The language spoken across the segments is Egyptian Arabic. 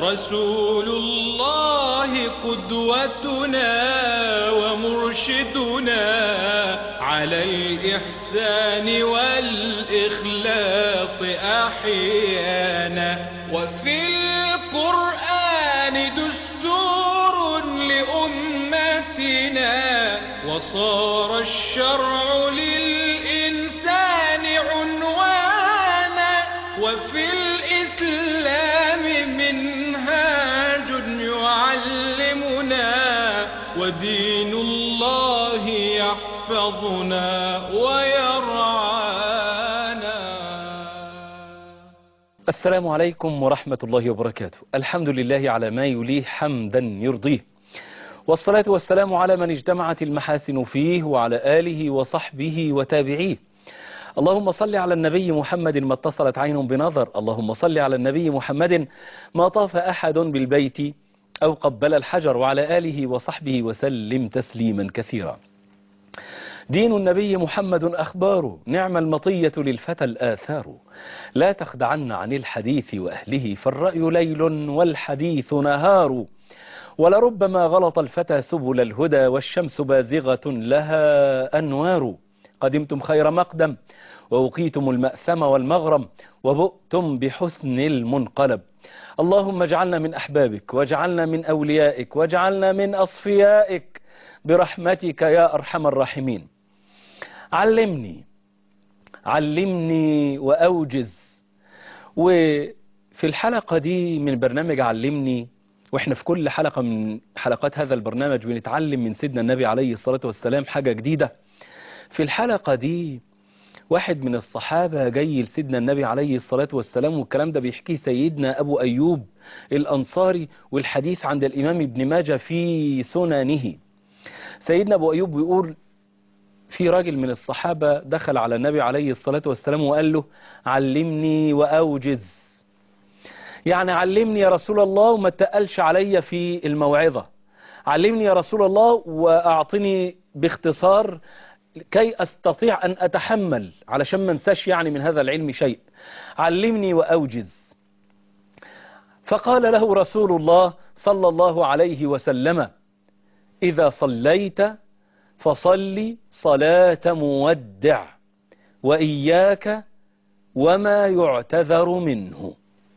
رسول الله قدوتنا ومرشدنا على الإحسان والإخلاص أحيانا وفي القرآن دستور لأمتنا وصار الشرع للإنسان عنوانا وفي الإسلام منهاج يعلمنا ودين الله يحفظنا ويرعانا السلام عليكم ورحمة الله وبركاته الحمد لله على ما يليه حمدا يرضيه والصلاة والسلام على من اجتمعت المحاسن فيه وعلى آله وصحبه وتابعيه اللهم صل على النبي محمد ما اتصلت عين بنظر اللهم صل على النبي محمد ما طاف أحد بالبيت أو قبل الحجر وعلى آله وصحبه وسلم تسليما كثيرا دين النبي محمد أخبار نعم المطية للفتى الآثار لا تخدعن عن الحديث وأهله فالرأي ليل والحديث نهار ولربما غلط الفتى سبل الهدى والشمس بازغة لها أنوار قدمتم خير مقدم ووقيتم المأثم والمغرم وبؤتم بحسن المنقلب اللهم اجعلنا من أحبابك واجعلنا من أوليائك واجعلنا من أصفيائك برحمتك يا أرحم الراحمين علمني علمني وأوجز وفي الحلقة دي من برنامج علمني واحنا في كل حلقة من حلقات هذا البرنامج بنتعلم من سيدنا النبي عليه الصلاة والسلام حاجة جديدة في الحلقة دي واحد من الصحابة جاي لسيدنا النبي عليه الصلاة والسلام والكلام ده بيحكيه سيدنا أبو أيوب الأنصاري والحديث عند الإمام ابن ماجه في سننه سيدنا أبو أيوب بيقول في راجل من الصحابة دخل على النبي عليه الصلاة والسلام وقال له علمني وأوجز يعني علمني يا رسول الله وما تقلش عليا في الموعظة علمني يا رسول الله وأعطني باختصار كي أستطيع أن أتحمل علشان ما انساش يعني من هذا العلم شيء علمني وأوجز فقال له رسول الله صلى الله عليه وسلم إذا صليت فصل صلاة مودع وإياك وما يعتذر منه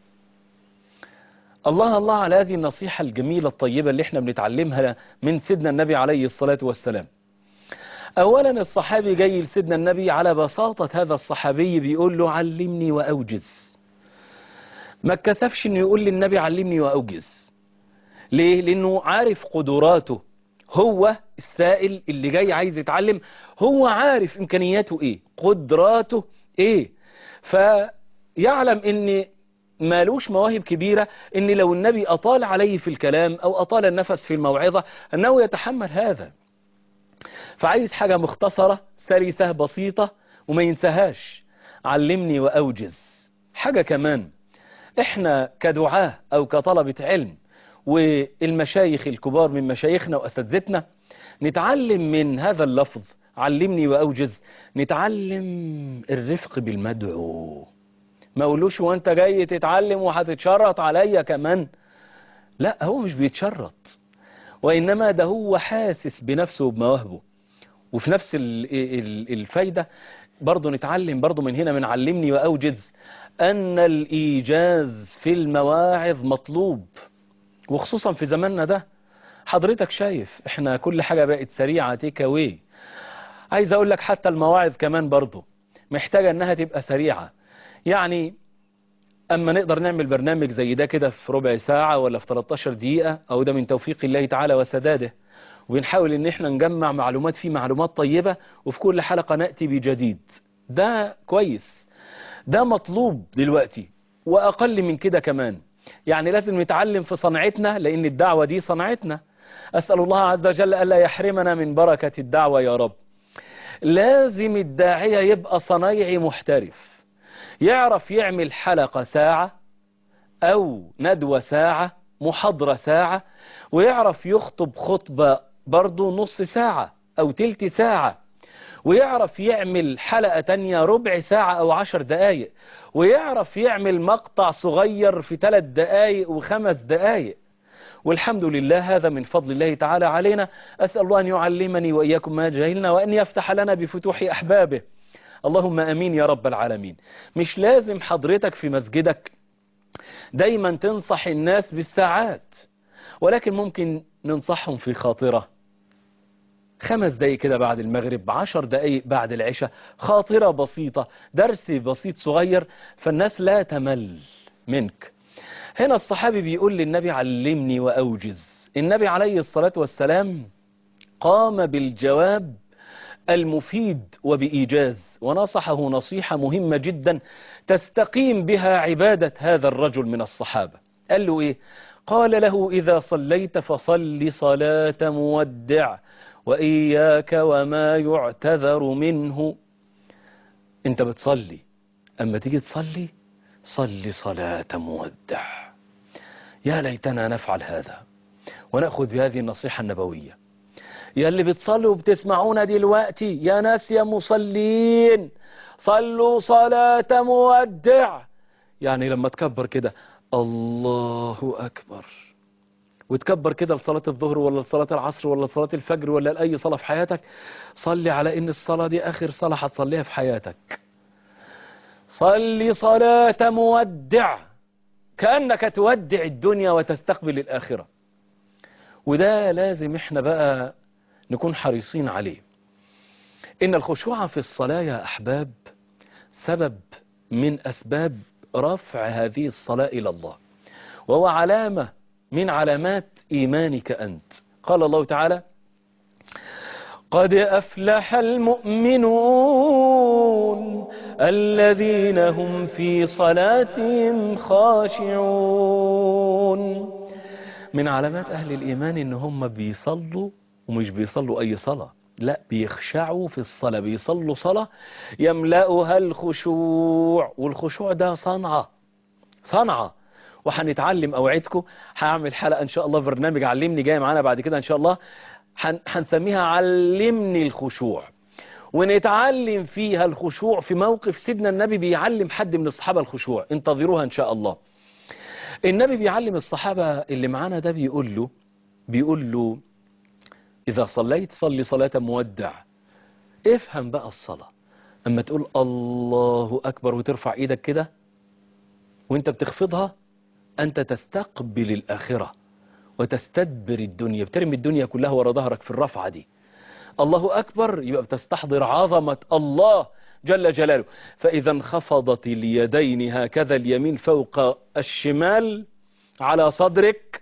الله الله على هذه النصيحة الجميلة الطيبة اللي احنا بنتعلمها من سيدنا النبي عليه الصلاة والسلام أولا الصحابي جاي لسيدنا النبي على بساطة هذا الصحابي بيقول له علمني وأوجز ما اتكسفش انه يقول للنبي علمني وأوجز ليه؟ لأنه عارف قدراته هو السائل اللي جاي عايز يتعلم هو عارف إمكانياته إيه قدراته إيه فيعلم إن مالوش مواهب كبيرة إن لو النبي أطال عليه في الكلام أو أطال النفس في الموعظة أنه يتحمل هذا فعايز حاجة مختصرة سلسة بسيطة وما ينساهاش علمني وأوجز حاجة كمان احنا كدعاة أو كطلبة علم والمشايخ الكبار من مشايخنا وأساتذتنا نتعلم من هذا اللفظ علمني وأوجز نتعلم الرفق بالمدعو ما اقولوش وانت جاي تتعلم وهتتشرط عليا كمان لا هو مش بيتشرط وإنما ده هو حاسس بنفسه وبمواهبه وفي نفس الفايدة برضه نتعلم برضه من هنا من علمني وأوجز أن الإيجاز في المواعظ مطلوب وخصوصا في زماننا ده حضرتك شايف احنا كل حاجة بقت سريعة تيك اواي عايز اقول لك حتى المواعظ كمان برضه محتاجة انها تبقى سريعة يعني اما نقدر نعمل برنامج زي ده كده في ربع ساعة ولا في 13 دقيقة او ده من توفيق الله تعالى وسداده وبنحاول ان احنا نجمع معلومات فيه معلومات طيبة وفي كل حلقة نأتي بجديد ده كويس ده مطلوب دلوقتي واقل من كده كمان يعني لازم نتعلم في صنعتنا لان الدعوة دي صنعتنا اسأل الله عز وجل الا يحرمنا من بركة الدعوة يا رب لازم الداعية يبقى صنايعي محترف يعرف يعمل حلقة ساعة أو ندوة ساعة محاضرة ساعة ويعرف يخطب خطبة برضو نص ساعة أو تلت ساعة ويعرف يعمل حلقة تانية ربع ساعة أو عشر دقايق ويعرف يعمل مقطع صغير في ثلاث دقايق وخمس دقايق والحمد لله هذا من فضل الله تعالى علينا أسأل الله أن يعلمني وإياكم ما جهلنا وأن يفتح لنا بفتوح أحبابه اللهم أمين يا رب العالمين مش لازم حضرتك في مسجدك دايما تنصح الناس بالساعات ولكن ممكن ننصحهم في خاطرة خمس دقايق كده بعد المغرب عشر دقايق بعد العشاء خاطرة بسيطة درس بسيط صغير فالناس لا تمل منك هنا الصحابي بيقول للنبي علمني وأوجز النبي عليه الصلاة والسلام قام بالجواب المفيد وبإيجاز ونصحه نصيحة مهمة جدا تستقيم بها عبادة هذا الرجل من الصحابة قال له إيه قال له إذا صليت فصل صلاة مودع وإياك وما يعتذر منه انت بتصلي أما تيجي تصلي صل صلاة مودع يا ليتنا نفعل هذا ونأخذ بهذه النصيحة النبوية يا اللي بتصلوا وبتسمعونا دلوقتي يا ناس يا مصلين صلوا صلاة مودع يعني لما تكبر كده الله أكبر وتكبر كده لصلاة الظهر ولا لصلاة العصر ولا لصلاة الفجر ولا لأي صلاة في حياتك صلي على إن الصلاة دي آخر صلاة هتصليها في حياتك صلي صلاة مودع كأنك تودع الدنيا وتستقبل الآخرة وده لازم احنا بقى نكون حريصين عليه إن الخشوع في الصلاة يا أحباب سبب من أسباب رفع هذه الصلاة إلى الله وهو علامة من علامات إيمانك أنت قال الله تعالى قد أفلح المؤمنون الذين هم في صلاتهم خاشعون من علامات أهل الإيمان إن هم بيصلوا ومش بيصلوا أي صلاة لا بيخشعوا في الصلاة بيصلوا صلاة يملأها الخشوع والخشوع ده صنعة صنعة وهنتعلم اوعدكم هعمل حلقة ان شاء الله برنامج علمني جاي معانا بعد كده ان شاء الله هنسميها علمني الخشوع ونتعلم فيها الخشوع في موقف سيدنا النبي بيعلم حد من الصحابة الخشوع انتظروها ان شاء الله النبي بيعلم الصحابة اللي معانا ده بيقول له بيقول له إذا صليت صلي صلاة مودع افهم بقى الصلاة أما تقول الله أكبر وترفع إيدك كده وانت بتخفضها أنت تستقبل الآخرة وتستدبر الدنيا بترمي الدنيا كلها ورا ظهرك في الرفعة دي الله أكبر يبقى بتستحضر عظمة الله جل جلاله فإذا انخفضت اليدين هكذا اليمين فوق الشمال على صدرك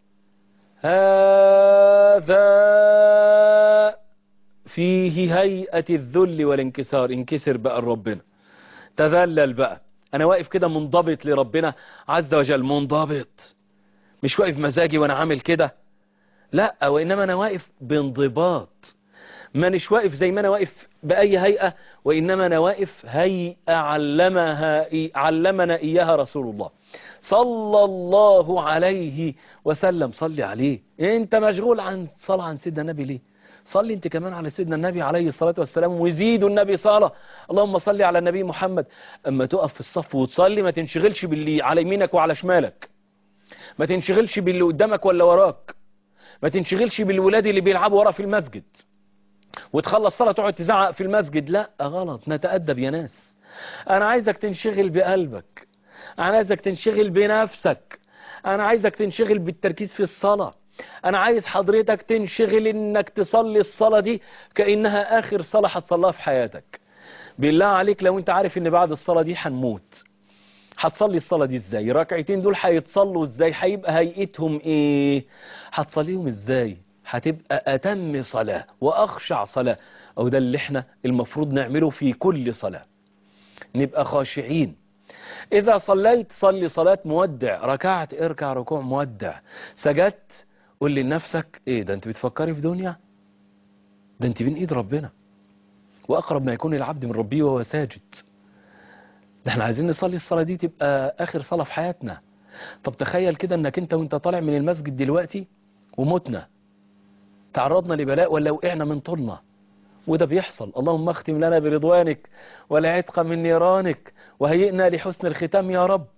هذا فيه هيئة الذل والانكسار انكسر بقى لربنا تذلل بقى انا واقف كده منضبط لربنا عز وجل منضبط مش واقف مزاجي وانا عامل كده لا وانما انا واقف بانضباط ما نش واقف زي ما انا واقف باي هيئة وانما انا واقف هيئة علمها علمنا اياها رسول الله صلى الله عليه وسلم صلي عليه انت مشغول عن صلاة عن سيدنا النبي ليه صلي انت كمان على سيدنا النبي عليه الصلاة والسلام وزيدوا النبي صلاة اللهم صلي على النبي محمد اما تقف في الصف وتصلي ما تنشغلش باللي على يمينك وعلى شمالك ما تنشغلش باللي قدامك ولا وراك ما تنشغلش بالولاد اللي بيلعبوا ورا في المسجد وتخلص صلاة تقعد تزعق في المسجد لا غلط نتأدب يا ناس انا عايزك تنشغل بقلبك انا عايزك تنشغل بنفسك انا عايزك تنشغل بالتركيز في الصلاة انا عايز حضرتك تنشغل انك تصلي الصلاة دي كأنها اخر صلاة هتصليها في حياتك بالله عليك لو انت عارف ان بعد الصلاة دي هنموت هتصلي الصلاة دي ازاي ركعتين دول هيتصلوا ازاي هيبقى هيئتهم ايه هتصليهم ازاي هتبقى اتم صلاة واخشع صلاة او ده اللي احنا المفروض نعمله في كل صلاة نبقى خاشعين اذا صليت صلي صلاة مودع ركعت اركع ركوع مودع سجدت قول لنفسك ايه ده انت بتفكري في دنيا ده انت بين ايد ربنا واقرب ما يكون العبد من ربه وهو ساجد ده احنا عايزين نصلي الصلاة دي تبقى اخر صلاة في حياتنا طب تخيل كده انك انت وانت طالع من المسجد دلوقتي ومتنا تعرضنا لبلاء ولا وقعنا من طولنا وده بيحصل اللهم اختم لنا برضوانك والعتق من نيرانك وهيئنا لحسن الختام يا رب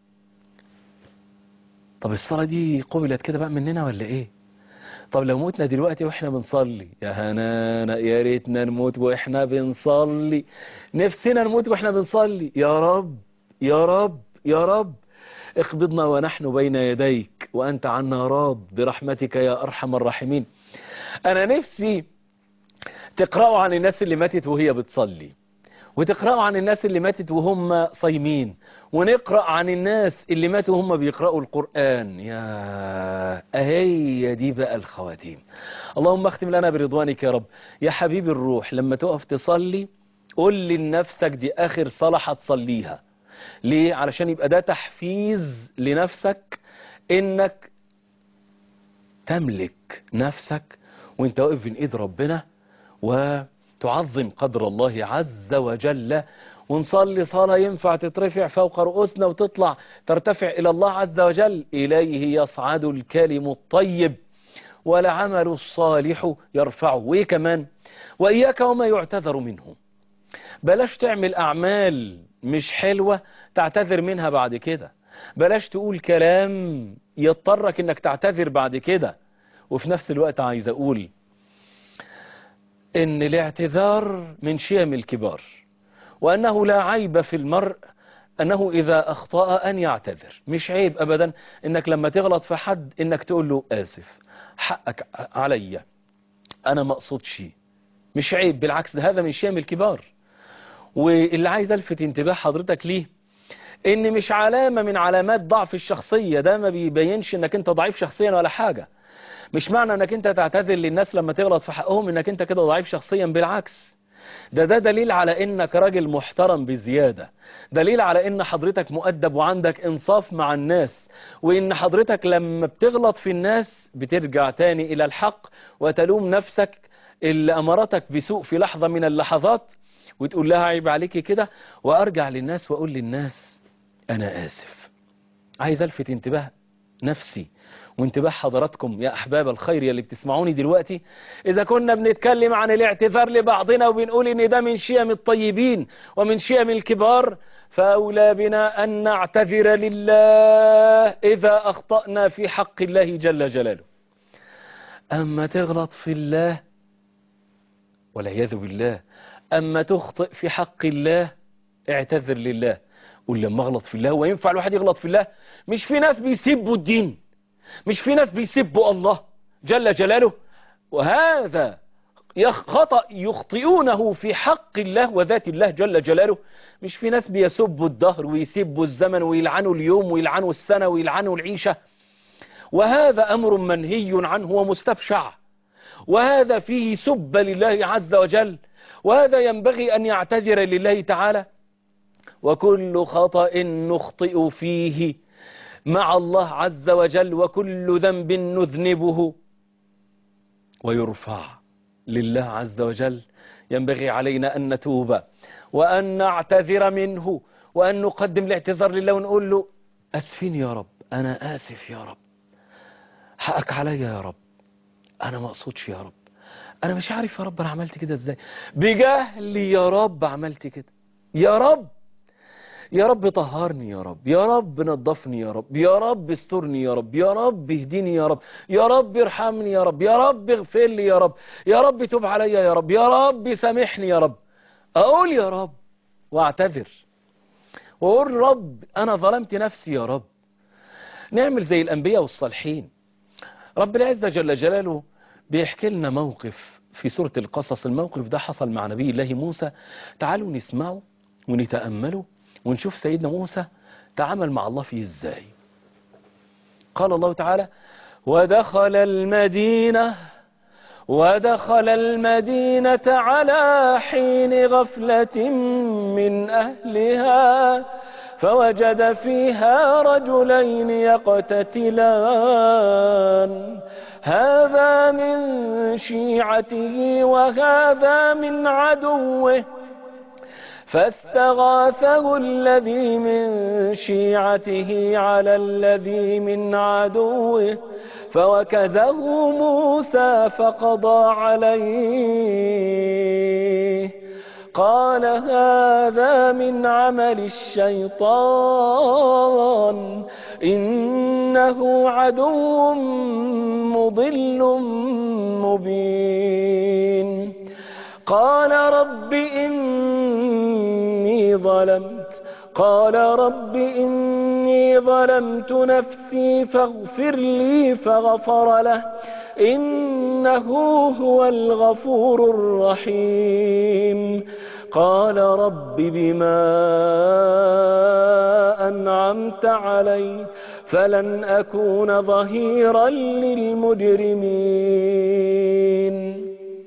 طب الصلاة دي قبلت كده بقى مننا ولا ايه طب لو موتنا دلوقتي واحنا بنصلي يا هنانا يا ريتنا نموت واحنا بنصلي نفسنا نموت واحنا بنصلي يا رب يا رب يا رب اقبضنا ونحن بين يديك وأنت عنا راض برحمتك يا أرحم الراحمين أنا نفسي تقرأوا عن الناس اللي ماتت وهي بتصلي وتقرأوا عن الناس اللي ماتت وهم صايمين ونقرأ عن الناس اللي ماتوا وهم بيقرأوا القرآن يا أهي دي بقى الخواتيم اللهم اختم لنا برضوانك يا رب يا حبيبي الروح لما تقف تصلي قول لنفسك دي آخر صلاة هتصليها ليه علشان يبقى ده تحفيز لنفسك انك تملك نفسك وانت واقف بين ايد ربنا وتعظم قدر الله عز وجل ونصلي صلاة ينفع تترفع فوق رؤوسنا وتطلع ترتفع إلى الله عز وجل إليه يصعد الكلم الطيب والعمل الصالح يرفعه وإيه كمان وإياك وما يعتذر منه بلاش تعمل أعمال مش حلوة تعتذر منها بعد كده بلاش تقول كلام يضطرك انك تعتذر بعد كده وفي نفس الوقت عايز اقول ان الاعتذار من شيم الكبار وانه لا عيب في المرء انه اذا اخطأ ان يعتذر مش عيب ابدا انك لما تغلط في حد انك تقول له اسف حقك عليا انا ما اقصدش مش عيب بالعكس ده هذا من شيم الكبار واللي عايز الفت انتباه حضرتك ليه ان مش علامة من علامات ضعف الشخصية ده ما بيبينش انك انت ضعيف شخصيا ولا حاجة مش معنى انك انت تعتذر للناس لما تغلط في حقهم انك انت كده ضعيف شخصيا بالعكس ده ده دليل على انك راجل محترم بزيادة دليل على ان حضرتك مؤدب وعندك انصاف مع الناس وان حضرتك لما بتغلط في الناس بترجع تاني الى الحق وتلوم نفسك اللي امرتك بسوء في لحظة من اللحظات وتقول لها عيب عليكي كده وارجع للناس واقول للناس انا اسف عايز الفت انتباه نفسي وانتباه حضراتكم يا احباب الخير يا اللي بتسمعوني دلوقتي اذا كنا بنتكلم عن الاعتذار لبعضنا وبنقول ان ده من شيم الطيبين ومن شيم الكبار فاولى بنا ان نعتذر لله اذا اخطأنا في حق الله جل جلاله اما تغلط في الله والعياذ بالله أما تخطئ في حق الله اعتذر لله قول لما اغلط في الله وينفع الواحد يغلط في الله مش في ناس بيسبوا الدين مش في ناس بيسبوا الله جل جلاله وهذا خطأ يخطئونه في حق الله وذات الله جل جلاله مش في ناس بيسبوا الدهر ويسبوا الزمن ويلعنوا اليوم ويلعنوا السنة ويلعنوا العيشة وهذا أمر منهي عنه ومستبشع وهذا فيه سب لله عز وجل وهذا ينبغي أن يعتذر لله تعالى وكل خطأ نخطئ فيه مع الله عز وجل وكل ذنب نذنبه ويرفع لله عز وجل ينبغي علينا أن نتوب وأن نعتذر منه وأن نقدم الاعتذار لله ونقول له أسفين يا رب أنا آسف يا رب حقك عليا يا رب أنا ما أقصدش يا رب انا مش عارف يا رب انا عملت كده ازاي بجهلي يا رب عملت كده يا رب يا رب طهرني يا رب يا رب نظفني يا رب يا رب استرني يا رب يا رب اهديني يا رب يا رب ارحمني يا رب يا رب اغفر لي يا رب يا رب تب عليا يا رب يا رب سامحني يا رب اقول يا رب واعتذر واقول رب انا ظلمت نفسي يا رب نعمل زي الانبياء والصالحين رب العزة جل جلاله بيحكي لنا موقف في سورة القصص الموقف ده حصل مع نبي الله موسى تعالوا نسمعه ونتأمله ونشوف سيدنا موسى تعامل مع الله فيه ازاي قال الله تعالى ودخل المدينة ودخل المدينة على حين غفلة من أهلها فوجد فيها رجلين يقتتلان هذا من شيعته وهذا من عدوه فاستغاثه الذي من شيعته على الذي من عدوه فوكزه موسى فقضى عليه قال هذا من عمل الشيطان إنه عدو مضل مبين قال رب إني ظلمت قال رب إني ظلمت نفسي فاغفر لي فغفر له إنه هو الغفور الرحيم قال رب بما أنعمت علي فلن أكون ظهيرا للمجرمين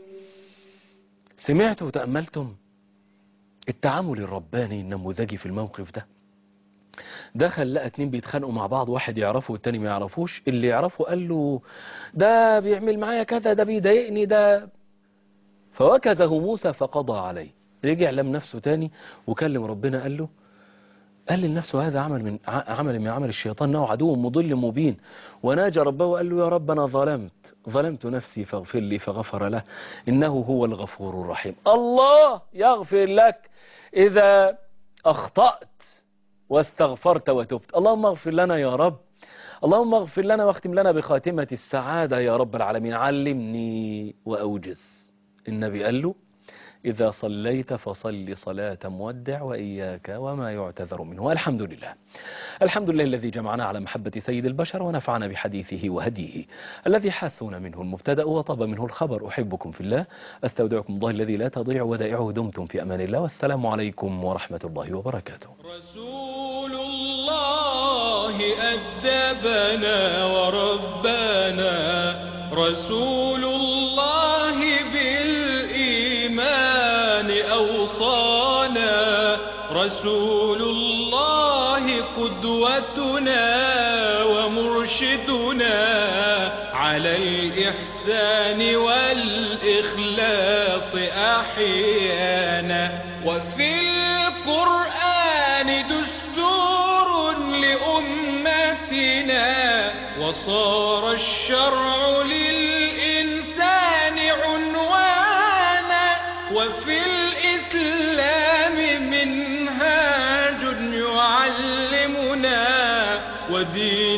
سمعتوا وتأملتم التعامل الرباني النموذجي في الموقف ده دخل لقى اتنين بيتخانقوا مع بعض واحد يعرفه والتاني ما يعرفوش اللي يعرفه قال له ده بيعمل معايا كذا ده بيضايقني ده فوكزه موسى فقضى عليه رجع لم نفسه تاني وكلم ربنا قال له قال لنفسه هذا عمل من عمل من عمل الشيطان انه عدو مضل مبين وناجى ربه وقال له يا رب انا ظلمت ظلمت نفسي فاغفر لي فغفر له انه هو الغفور الرحيم الله يغفر لك اذا اخطأت واستغفرت وتبت اللهم اغفر لنا يا رب اللهم اغفر لنا واختم لنا بخاتمة السعادة يا رب العالمين علمني وأوجز النبي قال له إذا صليت فصل صلاة مودع وإياك وما يعتذر منه الحمد لله الحمد لله الذي جمعنا على محبة سيد البشر ونفعنا بحديثه وهديه الذي حاسون منه المبتدأ وطاب منه الخبر أحبكم في الله أستودعكم الله الذي لا تضيع ودائعه دمتم في أمان الله والسلام عليكم ورحمة الله وبركاته رسول الله أدبنا وربنا رسول الله بالإيمان أوصانا رسول الله قدوتنا ومرشدنا على الإحسان والإخلاص أحيانا وفي القرآن دستور لأمتنا وصار الشرع للإنسان عنوانا وفي الإسلام منهاج يعلمنا ودين